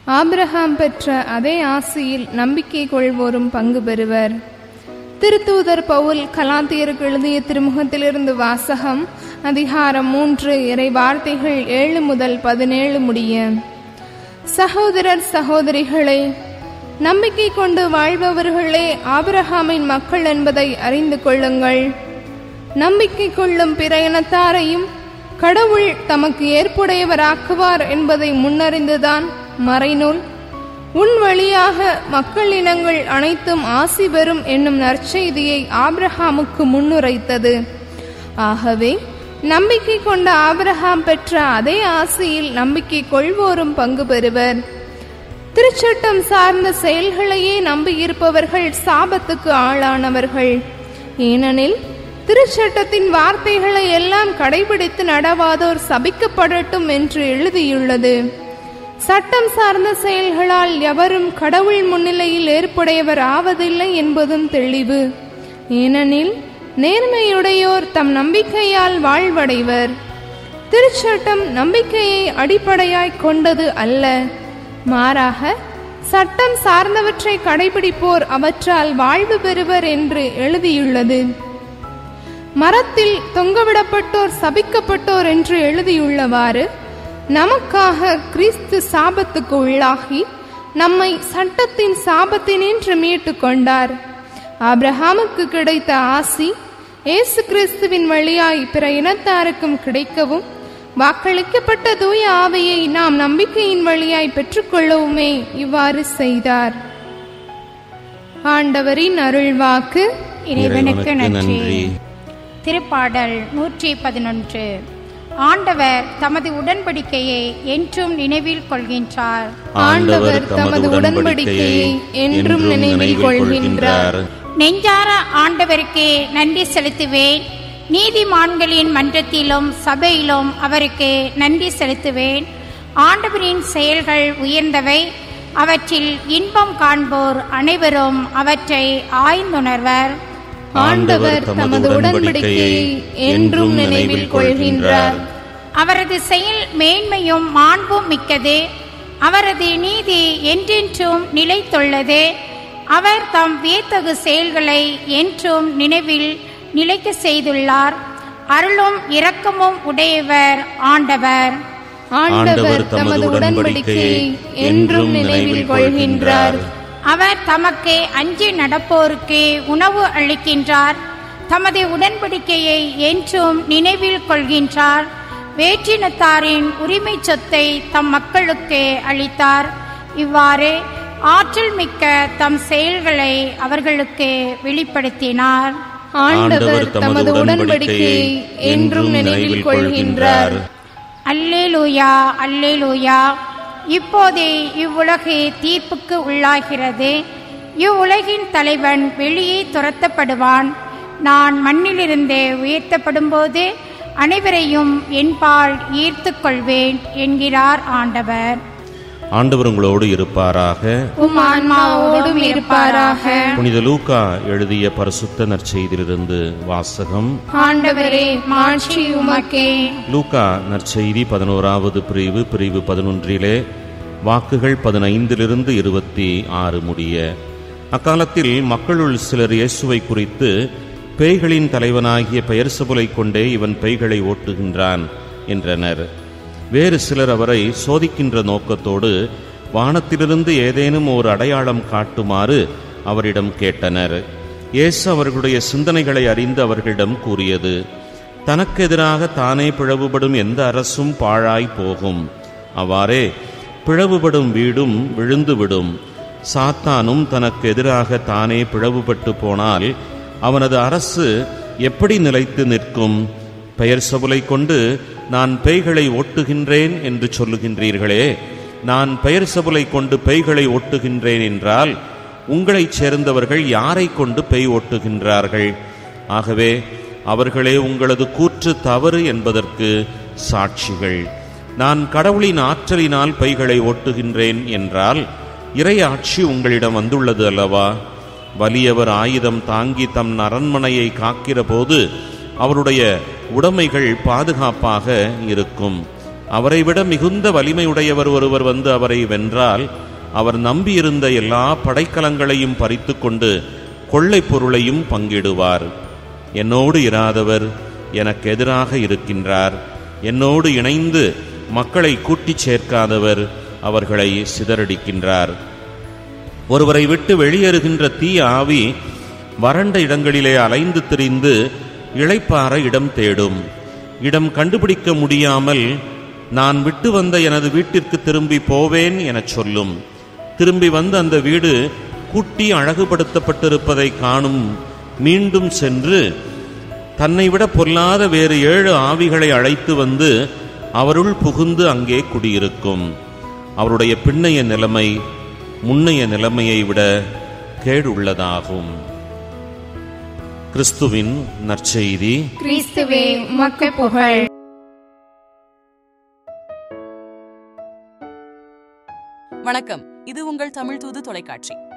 Abraham பெற்ற அதே ஆசியில் நம்பிக்கை கொள்வோரும் பங்கு பெறுவர் திருத்தூதர் பவுல் கலாத்தியருக்கு எழுதிய திருமுகத்திலிருந்து வாசகம் அதிகாரம் மூன்று இறை வார்த்தைகள் ஏழு முதல் பதினேழு முடிய சகோதரர் சகோதரிகளே நம்பிக்கை கொண்டு வாழ்பவர்களே ஆபிரகாமின் மக்கள் என்பதை அறிந்து கொள்ளுங்கள் நம்பிக்கை கொள்ளும் பிற இனத்தாரையும் கடவுள் தமக்கு ஏற்புடையவராக்குவார் என்பதை முன்னறிந்துதான் மறைநூல் உன் வழியாக மக்கள் இனங்கள் அனைத்தும் ஆசி பெறும் என்னும் நற்செய்தியை ஆபிரஹாமுக்கு முன்னுரைத்தது ஆகவே நம்பிக்கை கொண்ட ஆபிரகாம் பெற்ற அதே ஆசியில் நம்பிக்கை கொள்வோரும் பங்கு பெறுவர் திருச்சட்டம் சார்ந்த செயல்களையே நம்பியிருப்பவர்கள் சாபத்துக்கு ஆளானவர்கள் ஏனெனில் திருச்சட்டத்தின் வார்த்தைகளை எல்லாம் கடைபிடித்து நடவாதோர் சபிக்கப்படட்டும் என்று எழுதியுள்ளது சட்டம் சார்ந்த செயல்களால் எவரும் கடவுள் முன்னிலையில் ஏற்புடையவர் ஆவதில்லை என்பதும் தெளிவு ஏனெனில் நேர்மையுடையோர் தம் நம்பிக்கையால் வாழ்வடைவர் திருச்சட்டம் நம்பிக்கையை அடிப்படையாய் கொண்டது அல்ல மாறாக சட்டம் சார்ந்தவற்றை கடைபிடிப்போர் அவற்றால் வாழ்வு பெறுவர் என்று எழுதியுள்ளது மரத்தில் தொங்கவிடப்பட்டோர் சபிக்கப்பட்டோர் என்று எழுதியுள்ளவாறு நமக்காக கிறிஸ்து சாபத்துக்கு உள்ளாகி நம்மை சட்டத்தின் சாபத்தினின்று மீட்டு கொண்டார் ஆபிரஹாமுக்கு கிடைத்த ஆசி இயேசு கிறிஸ்துவின் வழியாய் பிற இனத்தாருக்கும் கிடைக்கவும் வாக்களிக்கப்பட்ட தூய ஆவையை நாம் நம்பிக்கையின் வழியாய் பெற்றுக்கொள்ளவுமே இவ்வாறு செய்தார் ஆண்டவரின் அருள்வாக்கு இறைவனுக்கு இறைவனுக்கு நன்றி நன்றி. திருப்பாடல் நூற்றி பதினொன்று ஆண்டவர் தமது உடன்படிக்கையை என்றும் நினைவில் கொள்கின்றார் ஆண்டவர் தமது உடன்படிக்கையை என்றும் நினைவில் கொள்கின்றார் நெஞ்சார ஆண்டவருக்கு நன்றி செலுத்துவேன் நீதிமான்களின் மன்றத்திலும் சபையிலும் அவருக்கு நன்றி செலுத்துவேன் ஆண்டவரின் செயல்கள் உயர்ந்தவை அவற்றில் இன்பம் காண்போர் அனைவரும் அவற்றை ஆய்ந்துணர்வர் ஆண்டவர் தமது உடன்படிக்கையை என்றும் நினைவில் கொள்கின்றார் அவரது செயல் மேன்மையும் மாண்பும் மிக்கது அவரது நீதி என்றென்றும் நிலைத்துள்ளது அவர் தம் வியத்தகு செயல்களை என்றும் நினைவில் நிலைக்க செய்துள்ளார் அருளும் இரக்கமும் உடையவர் ஆண்டவர் ஆண்டவர் தமது உடன்படிக்கையை என்றும் நினைவில் கொள்கின்றார் அவர் தமக்கு அஞ்சி நடப்போருக்கு உணவு அளிக்கின்றார் தமது உடன்படிக்கையை என்றும் நினைவில் கொள்கின்றார் வேற்றினத்தாரின் உரிமை சொத்தை தம் மக்களுக்கு அளித்தார் இவ்வாறு ஆற்றல் மிக்க தம் செயல்களை அவர்களுக்கு வெளிப்படுத்தினார் ஆண்டவர் தமது உடன்படிக்கையை என்றும் நினைவில் கொள்கின்றார் அல்லேலூயா அல்லேலூயா இப்போதே இவ்வுலகு தீர்ப்புக்கு உள்ளாகிறது இவ்வுலகின் தலைவன் வெளியே துரத்தப்படுவான் நான் மண்ணிலிருந்து உயர்த்தப்படும்போது அனைவரையும் என்பால் ஈர்த்துக் கொள்வேன் என்கிறார் ஆண்டவர் ஆண்டவர் உங்களோடு இருப்பாராக உம் ஆன்மாவோடும் இருப்பாராக புனித லூக்கா எழுதிய பரிசுத்த நற்செய்தியிலிருந்து வாசகம் ஆண்டவரே மாட்சி உமக்கே லூக்கா நற்செய்தி பதினோராவது பிரிவு பிரிவு பதினொன்றிலே வாக்குகள் பதினைந்திலிருந்து இருபத்தி ஆறு முடிய அக்காலத்தில் மக்களுள் சிலர் இயேசுவை குறித்து பேய்களின் தலைவனாகிய பெயர் சபுலை கொண்டே இவன் பேய்களை ஓட்டுகின்றான் என்றனர் வேறு சிலர் அவரை சோதிக்கின்ற நோக்கத்தோடு வானத்திலிருந்து ஏதேனும் ஒரு அடையாளம் காட்டுமாறு அவரிடம் கேட்டனர் இயேசு அவர்களுடைய சிந்தனைகளை அறிந்து அவர்களிடம் கூறியது தனக்கு எதிராக தானே பிளவுபடும் எந்த அரசும் பாழாய் போகும் அவ்வாறே பிளவுபடும் வீடும் விழுந்துவிடும் சாத்தானும் தனக்கு எதிராக தானே பிளவுபட்டு போனால் அவனது அரசு எப்படி நிலைத்து நிற்கும் பெயர் சபுலை கொண்டு நான் பேய்களை ஓட்டுகின்றேன் என்று சொல்லுகின்றீர்களே நான் பெயர் சபுலை கொண்டு பேய்களை ஓட்டுகின்றேன் என்றால் உங்களைச் சேர்ந்தவர்கள் யாரை கொண்டு பேய் ஓட்டுகின்றார்கள் ஆகவே அவர்களே உங்களது கூற்று தவறு என்பதற்கு சாட்சிகள் நான் கடவுளின் ஆற்றலினால் பைகளை ஓட்டுகின்றேன் என்றால் இறை ஆட்சி உங்களிடம் வந்துள்ளது அல்லவா வலியவர் ஆயுதம் தாங்கி தம் அரண்மனையை காக்கிற போது அவருடைய உடைமைகள் பாதுகாப்பாக இருக்கும் அவரை விட மிகுந்த வலிமையுடையவர் ஒருவர் வந்து அவரை வென்றால் அவர் நம்பியிருந்த எல்லா படைக்கலங்களையும் பறித்து கொண்டு கொள்ளைப் பொருளையும் பங்கிடுவார் என்னோடு இராதவர் எனக்கு எதிராக இருக்கின்றார் என்னோடு இணைந்து மக்களை கூட்டிச் சேர்க்காதவர் அவர்களை சிதறடிக்கின்றார் ஒருவரை விட்டு வெளியேறுகின்ற தீய ஆவி வறண்ட இடங்களிலே அலைந்து திரிந்து இளைப்பாற இடம் தேடும் இடம் கண்டுபிடிக்க முடியாமல் நான் விட்டு வந்த எனது வீட்டிற்கு திரும்பி போவேன் எனச் சொல்லும் திரும்பி வந்த அந்த வீடு கூட்டி அழகுபடுத்தப்பட்டிருப்பதை காணும் மீண்டும் சென்று தன்னை விட பொல்லாத வேறு ஏழு ஆவிகளை அழைத்து வந்து அவருள் புகுந்து அங்கே குடியிருக்கும் அவருடைய பின்னைய நிலைமை முன்னைய நிலைமையை விட கேடுள்ளதாகும் கிறிஸ்துவின் நற்செய்தி கிறிஸ்துவே உமக்கு புகழ் வணக்கம் இது உங்கள் தமிழ் தூது தொலைக்காட்சி